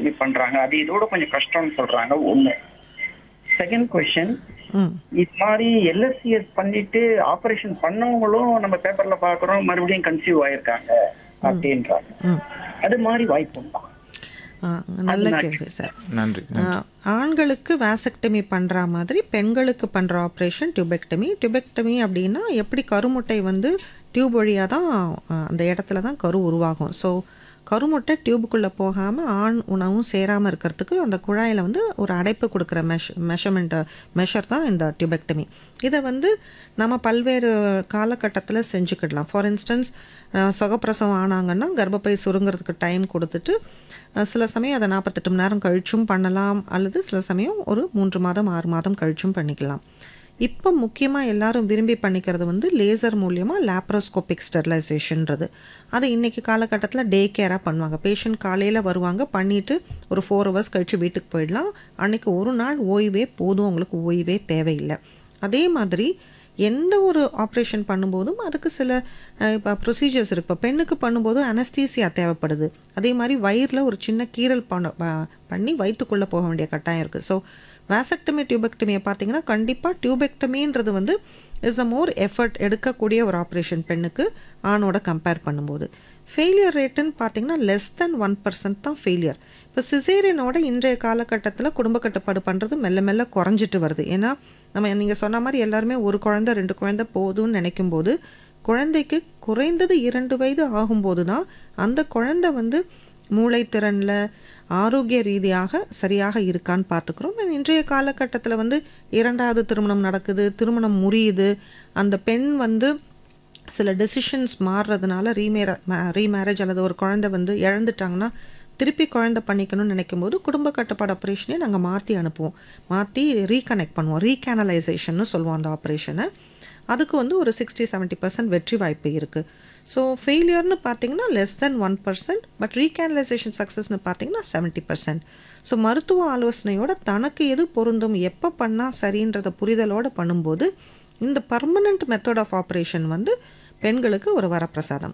tubectomy பண்றாங்க அது இதோட கொஞ்சம் கஷ்டம்னு சொல்றாங்க ஒண்ணு செகண்ட் கொஸ்டின் ம் இது மாதிரி எல்எஸ்சிஎஸ் பண்ணிட்டு ஆபரேஷன் பண்ணவங்களும் நம்ம பேப்பர்ல பாக்குறோம் மறுபடியும் கன்சீவ் ஆயிருக்காங்க அப்படின்றாங்க ம் அது மாதிரி வாய்ப்பு உண்டா ஆ, நல்ல கேள்வி சார் நன்றி ஆ, ஆண்களுக்கு வேசக்டமி பண்ணுற மாதிரி பெண்களுக்கு பண்ணுற ஆப்ரேஷன் டியூபெக்டமி டியூபெக்டமி அப்படின்னா எப்படி கருமுட்டை வந்து டியூப் வழியாக தான் ஆ, அந்த இடத்துல தான் கரு உருவாகும் ஸோ கருமுட்டை டியூபுக்குள்ளே போகாமல் ஆண் உணவும் சேராமல் இருக்கிறதுக்கு அந்த குழாயில் வந்து ஒரு அடைப்பு கொடுக்குற மெஷ் மெஷர்மெண்ட் மெஷர் தான் இந்த டியூபெக்டமி இதை வந்து நம்ம பல்வேறு காலகட்டத்தில் செஞ்சுக்கிடலாம் ஃபார் இன்ஸ்டன்ஸ் சுகப்பிரசவம் ஆனாங்கன்னா கர்ப்பப்பை சுருங்கிறதுக்கு டைம் கொடுத்துட்டு அஹ், சில சமயம் அதை நாற்பத்தெட்டு மணி நேரம் கழிச்சும் பண்ணலாம் அல்லது சில சமயம் ஒரு மூன்று மாதம் ஆறு மாதம் கழிச்சும் பண்ணிக்கலாம் இப்போ முக்கியமாக எல்லாரும் விரும்பி பண்ணிக்கிறது வந்து லேசர் மூலியமாக லேப்ரோஸ்கோபிக் ஸ்டெரிலைசேஷன்றது அது இன்றைக்கி காலகட்டத்தில் டே கேராக பண்ணுவாங்க பேஷண்ட் காலையில் வருவாங்க பண்ணிவிட்டு ஒரு ஃபோர் ஹவர்ஸ் கழித்து வீட்டுக்கு போயிடலாம் அன்றைக்கி ஒரு நாள் ஓய்வே போதும் அவங்களுக்கு ஓய்வே தேவையில்லை அதே மாதிரி எந்த ஒரு ஆப்ரேஷன் பண்ணும்போதும் அதுக்கு சில இப்போ ப்ரொசீஜர்ஸ் இருக்கு இப்போ பெண்ணுக்கு பண்ணும்போது அனஸ்தீசியா தேவைப்படுது அதே மாதிரி வயிறில் ஒரு சின்ன கீறல் பண்ண ப- பண்ணி வயிற்றுக்குள்ளே போக வேண்டிய கட்டாயம் இருக்குது ஸோ வேசக்டமி டியூபெக்டமியை பார்த்தீங்கன்னா கண்டிப்பாக டியூபெக்டமின்றது வந்து இஸ் அ மோர் எஃபர்ட் எடுக்கக்கூடிய ஒரு ஆப்ரேஷன் பெண்ணுக்கு ஆணோட கம்பேர் பண்ணும்போது ஃபெயிலியர் ரேட்டுன்னு பார்த்தீங்கன்னா லெஸ் தென் ஒன் பர்சன்ட் தான் ஃபெயிலியர் இப்போ சிசேரியனோட இன்றைய காலகட்டத்தில் குடும்ப கட்டுப்பாடு பண்ணுறது மெல்ல மெல்ல குறைஞ்சிட்டு வருது ஏன்னா நம்ம நீங்கள் சொன்ன மாதிரி எல்லாருமே ஒரு குழந்தை ரெண்டு குழந்தை போதும்னு நினைக்கும் போது குழந்தைக்கு குறைந்தது இரண்டு வயது ஆகும்போது தான் அந்த குழந்தை வந்து மூளைத்திறனில் ஆரோக்கிய ரீதியாக சரியாக இருக்கான்னு பார்த்துக்கிறோம் And இன்றைய காலகட்டத்தில் வந்து இரண்டாவது திருமணம் நடக்குது திருமணம் முறியுது அந்த பெண் வந்து சில டெசிஷன்ஸ் மாறுறதுனால ரீமேர ரீமேரேஜ் அல்லது ஒரு குழந்தை வந்து இழந்துட்டாங்கன்னா திருப்பி குழந்தை பண்ணிக்கணும்னு நினைக்கும் போது குடும்ப கட்டுப்பாடு ஆப்ரேஷனே நாங்கள் மாற்றி அனுப்புவோம் மாற்றி ரீகனெக்ட் பண்ணுவோம் ரீகேனலைசேஷன்னு சொல்லுவோம் அந்த ஆப்ரேஷனை அதுக்கு வந்து ஒரு சிக்ஸ்டி செவன்ட்டி பர்சன்ட் வெற்றி வாய்ப்பு இருக்குது ஸோ ஃபெயிலியர்னு பார்த்தீங்கன்னா less then one percent but recanalisation சக்ஸஸ்னு பார்த்தீங்கன்னா செவன்ட்டி பர்சன்ட் ஸோ மருத்துவ ஆலோசனையோட தனக்கு எது பொருந்தும் எப்போ பண்ணால் சரின்றத புரிதலோடு பண்ணும்போது இந்த பர்மனண்ட் மெத்தட் ஆஃப் ஆப்ரேஷன் வந்து பெண்களுக்கு ஒரு வரப்பிரசாதம்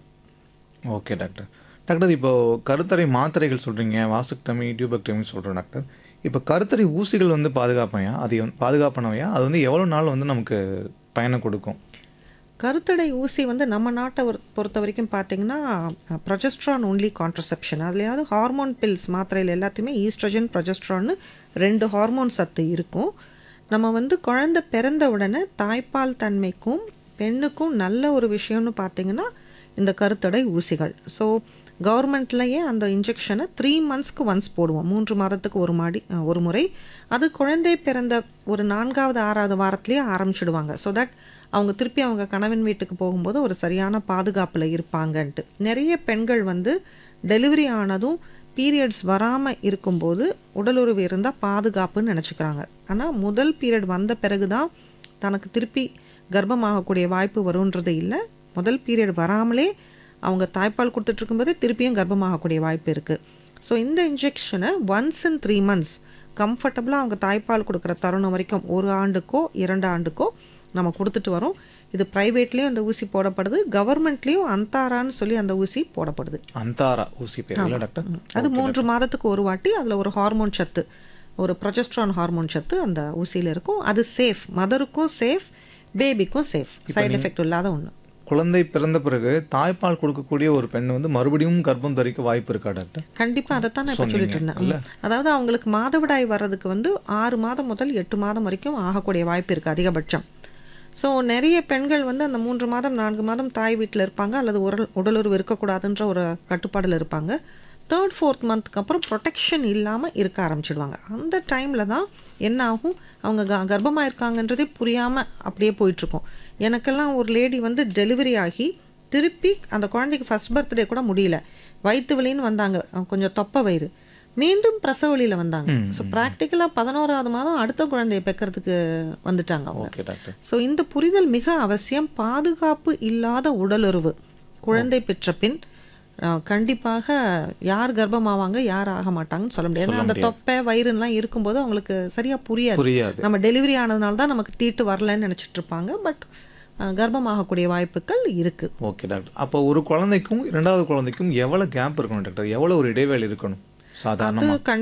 ஓகே டாக்டர் டாக்டர் இப்போ கருத்தடை மாத்திரைகள் சொல்கிறீங்க வாசக்டமி டியூபெக்டமி சொல்கிறோம் டாக்டர் இப்போ கருத்தடை ஊசிகள் வந்து பாதுகாப்பையா அது வந்து பாதுகாப்பானவையா அது வந்து எவ்வளோ நாள் வந்து நமக்கு பயனை கொடுக்கும் கருத்தடை ஊசி வந்து நம்ம நாட்டை ஒரு- பொறுத்த வரைக்கும் பார்த்தீங்கன்னா ப்ரொஜெஸ்ட்ரான் ஒன்லி கான்ட்ரசெப்ஷன் அதுலையாவது ஹார்மோன் பில்ஸ் மாத்திரையில் எல்லாத்தையுமே ஈஸ்ட்ரஜன் ப்ரொஜெஸ்ட்ரான்னு ரெண்டு ஹார்மோன் சத்து இருக்கும் நம்ம வந்து குழந்தை பிறந்த உடனே தாய்ப்பால் தன்மைக்கும் பெண்ணுக்கும் நல்ல ஒரு விஷயம்னு பார்த்தீங்கன்னா இந்த கருத்தடை ஊசிகள் ஸோ கவர்மெண்ட்லேயே அந்த இன்ஜெக்ஷனை த்ரீ மந்த்ஸ்க்கு ஒன்ஸ் போடுவோம் மூன்று மாதத்துக்கு ஒரு மாடி அஹ், ஒரு முறை அது குழந்தை பிறந்த ஒரு நான்காவது ஆறாவது வாரத்திலேயே ஆரம்பிச்சிடுவாங்க ஸோ தட் அவங்க திருப்பி அவங்க கணவன் வீட்டுக்கு போகும்போது ஒரு சரியான பாதுகாப்பில் இருப்பாங்கன்ட்டு நிறைய பெண்கள் வந்து டெலிவரி ஆனதும் பீரியட்ஸ் வராமல் இருக்கும்போது உடலுறவு இருந்தால் பாதுகாப்புன்னு நினச்சிக்கிறாங்க ஆனால் முதல் பீரியட் வந்த பிறகு தான் தனக்கு திருப்பி கர்ப்பமாகக்கூடிய வாய்ப்பு வரும்ன்றது இல்லை முதல் பீரியட் வராமலே அவங்க தாய்ப்பால் கொடுத்துட்டு இருக்கும்போதே திருப்பியும் கர்ப்பமாகக்கூடிய வாய்ப்பு இருக்குது ஸோ இந்த இன்ஜெக்ஷனை ஒன்ஸ் இன் த்ரீ மந்த்ஸ் கம்ஃபர்டபுளாக அவங்க தாய்ப்பால் கொடுக்குற தருணம் வரைக்கும் ஒரு ஆண்டுக்கோ இரண்டு ஆண்டுக்கோ நம்ம கொடுத்துட்டு வரோம் இது ப்ரைவேட்லேயும் அந்த ஊசி போடப்படுது கவர்மெண்ட்லேயும் அந்தாரான்னு சொல்லி அந்த ஊசி போடப்படுது அந்தாரா ஊசி பேர் இல்லை டாக்டர் அது மூன்று மாதத்துக்கு ஒரு வாட்டி அதில் ஒரு ஹார்மோன் சத்து ஒரு ப்ரொஜெஸ்ட்ரான் ஹார்மோன் சத்து அந்த ஊசியில் இருக்கும் அது சேஃப் மதருக்கும் சேஃப் பேபிக்கும் சேஃப் சைடு எஃபெக்ட் இல்லாத ஒன்று குழந்தை பிறந்த பிறகு தாய்ப்பால் கொடுக்கக்கூடிய ஒரு பெண் வந்து மறுபடியும் கர்ப்பம் தரிக்க வாய்ப்பு இருக்கா டாக்டர் கண்டிப்பாக அதைத்தான் நான் இப்போ சொல்லிட்டு இருந்தேன் அதாவது அவங்களுக்கு மாதவிடாய் வர்றதுக்கு வந்து ஆறு மாதம் முதல் எட்டு மாதம் வரைக்கும் ஆகக்கூடிய வாய்ப்பு இருக்குது அதிகபட்சம் ஸோ நிறைய பெண்கள் வந்து அந்த மூன்று மாதம் நான்கு மாதம் தாய் வீட்டில் இருப்பாங்க அல்லது உடல் உடலுறவு இருக்கக்கூடாதுன்ற ஒரு கட்டுப்பாடில் இருப்பாங்க தேர்ட் ஃபோர்த் மந்த்துக்கு அப்புறம் ப்ரொடெக்ஷன் இல்லாமல் இருக்க ஆரம்பிச்சிடுவாங்க அந்த டைமில் தான் என்ன ஆகும் அவங்க க கர்ப்பமாக இருக்காங்கன்றதே புரியாமல் அப்படியே போயிட்டுருக்கும் எனக்கெல்லாம் ஒரு லேடி வந்து டெலிவரி ஆகி திருப்பி அந்த குழந்தைக்கு ஃபர்ஸ்ட் பர்த்டே கூட முடியல வயிற்று வலின்னு வந்தாங்க அவங்க கொஞ்சம் தொப்பை வயிறு மீண்டும் பிரசவ வலியில வந்தாங்க ஸோ ப்ராக்டிக்கலாக பதினோராவது மாதம் அடுத்த குழந்தையை பெக்கிறதுக்கு வந்துட்டாங்க அவங்க ஓகே டாக்டர் ஸோ இந்த புரிதல் மிக அவசியம் பாதுகாப்பு இல்லாத உடலுறவு குழந்தை பெற்ற பின் அஹ், கண்டிப்பாக யார் கர்ப்பமாவாங்க யார் ஆக மாட்டாங்கன்னு சொல்ல முடியாது ஏன்னா அந்த தொப்பை வயிறுலாம் இருக்கும்போது அவங்களுக்கு சரியா புரியாது புரியாது நம்ம டெலிவரி ஆனதுனால தான் நமக்கு தீட்டு வரலன்னு நினைச்சிட்டு இருப்பாங்க பட் கர்ப்பமாகக்கூடிய வாய்ப்புகள் இருக்கு ஓகே டாக்டர் அப்போ ஒரு குழந்தைக்கும் இரண்டாவது குழந்தைக்கும் எவ்வளோ கேப் இருக்கணும் டாக்டர் எவ்வளோ ஒரு இடைவேளை இருக்கணும் சாதாரணமாக அது